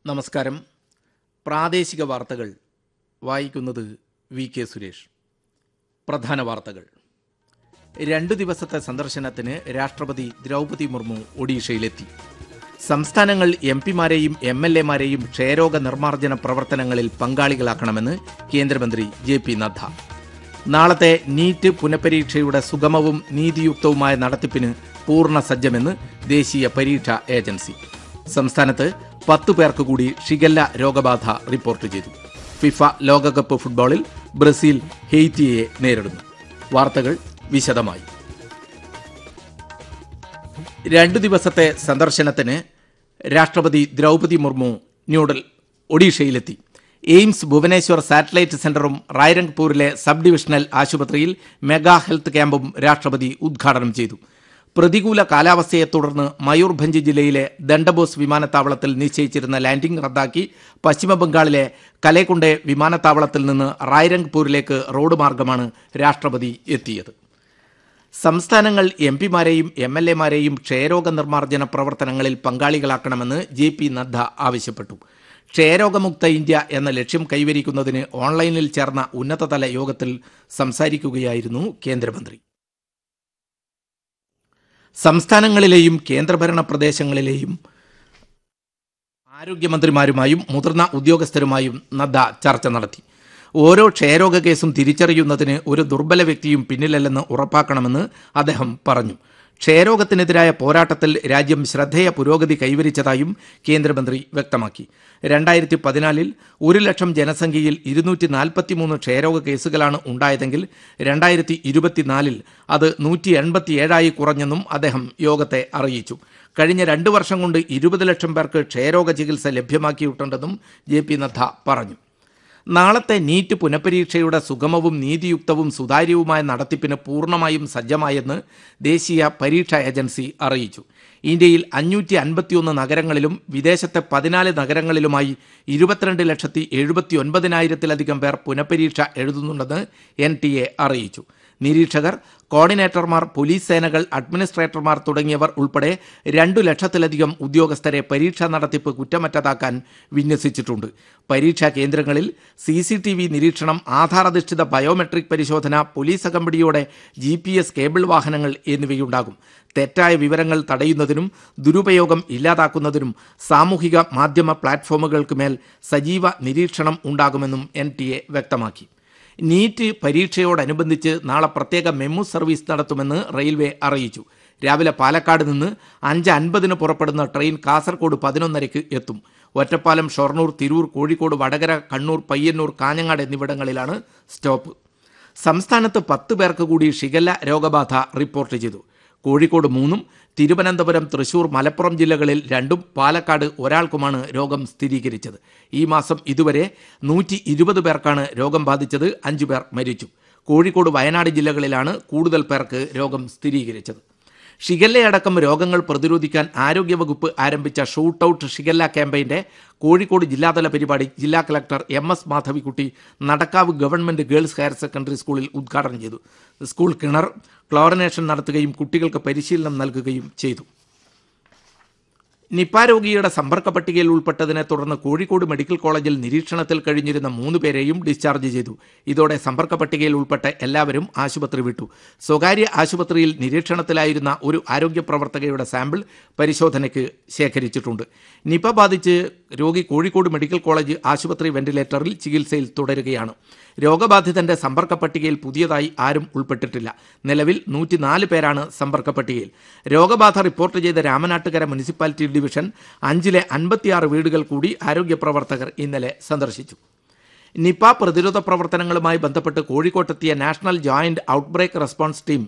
നമസ്കാരം പ്രാദേശിക വാർത്തകൾ വായിക്കുന്നത് വി കെ സുരേഷ് പ്രധാന വാർത്തകൾ രണ്ടു ദിവസത്തെ സന്ദർശനത്തിന് രാഷ്ട്രപതി ദ്രൗപതി മുർമു ഒഡീഷയിലെത്തി സംസ്ഥാനങ്ങൾ എം പിമാരെയും എം എൽ എമാരെയും ക്ഷയരോഗ നിർമ്മാർജ്ജന പ്രവർത്തനങ്ങളിൽ പങ്കാളികളാക്കണമെന്ന് കേന്ദ്രമന്ത്രി ജെ പി നദ്ദ നാളത്തെ നീറ്റ് പുനഃപരീക്ഷയുടെ സുഗമവും നീതിയുക്തവുമായ നടത്തിപ്പിന് പൂർണ്ണ സജ്ജമെന്ന് ദേശീയ പരീക്ഷാ ഏജൻസി സംസ്ഥാനത്ത് പത്തു പേർക്ക് കൂടി ഷിഗല്ല രോഗബാധ റിപ്പോർട്ട് ചെയ്തു ഫിഫ ലോകകപ്പ് ഫുട്ബോളിൽ ബ്രസീൽ ഹെയ്റ്റിയെ നേരിടുന്നു വാർത്തകൾ വിശദമായി രണ്ടു ദിവസത്തെ സന്ദർശനത്തിന് രാഷ്ട്രപതി ദ്രൗപതി മുർമു ന്യൂഡൽ ഒഡീഷയിലെത്തി എയിംസ് ഭുവനേശ്വർ സാറ്റലൈറ്റ് സെന്ററും റായ്രംഗ്പൂരിലെ സബ് ഡിവിഷണൽ ആശുപത്രിയിൽ മെഗാ ഹെൽത്ത് ക്യാമ്പും രാഷ്ട്രപതി ഉദ്ഘാടനം ചെയ്തു പ്രതികൂല കാലാവസ്ഥയെ തുടർന്ന് മയൂർഭഞ്ച് ജില്ലയിലെ ദണ്ഡബോസ് വിമാനത്താവളത്തിൽ നിശ്ചയിച്ചിരുന്ന ലാൻഡിംഗ് റദ്ദാക്കി പശ്ചിമബംഗാളിലെ കലേക്കുണ്ടെ വിമാനത്താവളത്തിൽ നിന്ന് റായ്രംഗ്പൂരിലേക്ക് റോഡ് മാർഗമാണ് രാഷ്ട്രപതി എത്തിയത് സംസ്ഥാനങ്ങൾ എം പിമാരെയും എം എൽ എമാരെയും ക്ഷയരോഗ നിർമ്മാർജ്ജന പ്രവർത്തനങ്ങളിൽ പങ്കാളികളാക്കണമെന്ന് ജെ പി നദ്ദ ആവശ്യപ്പെട്ടു ക്ഷയരോഗമുക്ത ഇന്ത്യ എന്ന ലക്ഷ്യം കൈവരിക്കുന്നതിന് ഓൺലൈനിൽ ചേർന്ന ഉന്നതതല യോഗത്തിൽ സംസാരിക്കുകയായിരുന്നു കേന്ദ്രമന്ത്രി സംസ്ഥാനങ്ങളിലെയും കേന്ദ്രഭരണ പ്രദേശങ്ങളിലെയും ആരോഗ്യമന്ത്രിമാരുമായും മുതിർന്ന ഉദ്യോഗസ്ഥരുമായും നദ്ദ ചർച്ച നടത്തി ഓരോ ക്ഷയരോഗ കേസും തിരിച്ചറിയുന്നതിന് ഒരു ദുർബല വ്യക്തിയും പിന്നിലല്ലെന്ന് ഉറപ്പാക്കണമെന്ന് അദ്ദേഹം പറഞ്ഞു ക്ഷയരോഗത്തിനെതിരായ പോരാട്ടത്തിൽ രാജ്യം ശ്രദ്ധേയ പുരോഗതി കൈവരിച്ചതായും കേന്ദ്രമന്ത്രി വ്യക്തമാക്കി രണ്ടായിരത്തി പതിനാലിൽ ഒരു ലക്ഷം ജനസംഖ്യയിൽ ഇരുന്നൂറ്റി നാൽപ്പത്തിമൂന്ന് ക്ഷയരോഗ കേസുകളാണ് ഉണ്ടായതെങ്കിൽ രണ്ടായിരത്തി ഇരുപത്തിനാലിൽ അത് നൂറ്റി എൺപത്തിയേഴായി കുറഞ്ഞെന്നും അദ്ദേഹം യോഗത്തെ അറിയിച്ചു കഴിഞ്ഞ രണ്ട് വർഷം കൊണ്ട് ഇരുപത് ലക്ഷം പേർക്ക് ക്ഷയരോഗ ചികിത്സ ലഭ്യമാക്കിയിട്ടുണ്ടെന്നും ജെ പി നദ്ദ പറഞ്ഞു നാളത്തെ നീറ്റ് പുനഃപരീക്ഷയുടെ സുഗമവും നീതിയുക്തവും സുതാര്യവുമായ നടത്തിപ്പിന് പൂർണ്ണമായും സജ്ജമായെന്ന് ദേശീയ പരീക്ഷാ ഏജൻസി അറിയിച്ചു ഇന്ത്യയിൽ അഞ്ഞൂറ്റി അൻപത്തിയൊന്ന് നഗരങ്ങളിലും വിദേശത്തെ പതിനാല് നഗരങ്ങളിലുമായി ഇരുപത്തിരണ്ട് ലക്ഷത്തി എഴുപത്തി ഒൻപതിനായിരത്തിലധികം പേർ പുനഃപരീക്ഷ എഴുതുന്നുണ്ടെന്ന് എൻ ടി എ അറിയിച്ചു നിരീക്ഷകർ കോർഡിനേറ്റർമാർ പോലീസ് സേനകൾ അഡ്മിനിസ്ട്രേറ്റർമാർ തുടങ്ങിയവർ ഉൾപ്പെടെ രണ്ടു ലക്ഷത്തിലധികം ഉദ്യോഗസ്ഥരെ പരീക്ഷാ നടത്തിപ്പ് കുറ്റമറ്റതാക്കാൻ വിന്യസിച്ചിട്ടുണ്ട് പരീക്ഷാ കേന്ദ്രങ്ങളിൽ സി സി ടി വി നിരീക്ഷണം ആധാരധിഷ്ഠിത ബയോമെട്രിക് പരിശോധന പോലീസ് അകമ്പടിയോടെ ജി പി എസ് കേബിൾ വാഹനങ്ങൾ എന്നിവയുണ്ടാകും തെറ്റായ വിവരങ്ങൾ തടയുന്നതിനും ദുരുപയോഗം ഇല്ലാതാക്കുന്നതിനും സാമൂഹിക മാധ്യമ പ്ലാറ്റ്ഫോമുകൾക്ക് മേൽ സജീവ നിരീക്ഷണം ഉണ്ടാകുമെന്നും എൻ ടി എ വ്യക്തമാക്കി നീറ്റ് പരീക്ഷയോടനുബന്ധിച്ച് നാളെ പ്രത്യേക മെമു സർവീസ് നടത്തുമെന്ന് റെയിൽവേ അറിയിച്ചു രാവിലെ പാലക്കാട് നിന്ന് അഞ്ച് അൻപതിന് പുറപ്പെടുന്ന ട്രെയിൻ കാസർഗോഡ് പതിനൊന്നരയ്ക്ക് എത്തും ഒറ്റപ്പാലം ഷൊർണൂർ തിരൂർ കോഴിക്കോട് വടകര കണ്ണൂർ പയ്യന്നൂർ കാഞ്ഞങ്ങാട് എന്നിവിടങ്ങളിലാണ് സ്റ്റോപ്പ് സംസ്ഥാനത്ത് പത്ത് പേർക്ക് കൂടി ഷിഗല്ല രോഗബാധ റിപ്പോർട്ട് ചെയ്തു കോഴിക്കോട് മൂന്നും തിരുവനന്തപുരം തൃശൂർ മലപ്പുറം ജില്ലകളിൽ രണ്ടും പാലക്കാട് ഒരാൾക്കുമാണ് രോഗം സ്ഥിരീകരിച്ചത് ഈ മാസം ഇതുവരെ നൂറ്റി ഇരുപത് പേർക്കാണ് രോഗം ബാധിച്ചത് അഞ്ചു പേർ മരിച്ചു കോഴിക്കോട് വയനാട് ജില്ലകളിലാണ് കൂടുതൽ പേർക്ക് രോഗം സ്ഥിരീകരിച്ചത് ഷിഗല്ലയടക്കം രോഗങ്ങൾ പ്രതിരോധിക്കാൻ ആരോഗ്യവകുപ്പ് ആരംഭിച്ച ഷൂട്ട് ഔട്ട് ഷിഗല്ല ക്യാമ്പയിന്റെ കോഴിക്കോട് ജില്ലാതല പരിപാടി ജില്ലാ collector M S Madhavikutty Nadakkavu government girls higher secondary സ്കൂളിൽ ഉദ്ഘാടനം ചെയ്തു സ്കൂൾ കിണർ ക്ലോറിനേഷൻ നടത്തുകയും കുട്ടികൾക്ക് പരിശീലനം നൽകുകയും ചെയ്തു നിപ്പ രോഗിയുടെ സമ്പർക്ക പട്ടികയിൽ ഉൾപ്പെട്ടതിനെ തുടർന്ന് കോഴിക്കോട് മെഡിക്കൽ കോളേജിൽ നിരീക്ഷണത്തിൽ കഴിഞ്ഞിരുന്ന മൂന്ന് പേരെയും ഡിസ്ചാർജ് ചെയ്തു ഇതോടെ സമ്പർക്ക പട്ടികയിൽ ഉൾപ്പെട്ട എല്ലാവരും ആശുപത്രി വിട്ടു സ്വകാര്യ ആശുപത്രിയിൽ നിരീക്ഷണത്തിലായിരുന്ന ഒരു ആരോഗ്യ പ്രവർത്തകയുടെ സാമ്പിൾ പരിശോധനയ്ക്ക് ശേഖരിച്ചിട്ടുണ്ട് നിപ ബാധിച്ച് രോഗി കോഴിക്കോട് മെഡിക്കൽ കോളേജ് ആശുപത്രി വെന്റിലേറ്ററിൽ ചികിത്സയിൽ തുടരുകയാണ് രോഗബാധിതന്റെ സമ്പർക്ക പട്ടികയിൽ പുതിയതായി ആരും ഉൾപ്പെട്ടിട്ടില്ല നിലവിൽ നൂറ്റിനാല് പേരാണ് സമ്പർക്ക പട്ടികയിൽ രോഗബാധ റിപ്പോർട്ട് ചെയ്ത രാമനാട്ടുകര മുനിസിപ്പാലിറ്റി ഡിവിഷൻ അഞ്ചിലെ അൻപത്തിയാറ് വീടുകൾ കൂടി ആരോഗ്യ പ്രവർത്തകർ ഇന്നലെ സന്ദർശിച്ചു നിപ പ്രതിരോധ പ്രവർത്തനങ്ങളുമായി ബന്ധപ്പെട്ട് കോഴിക്കോട്ടെത്തിയ national joint outbreak response team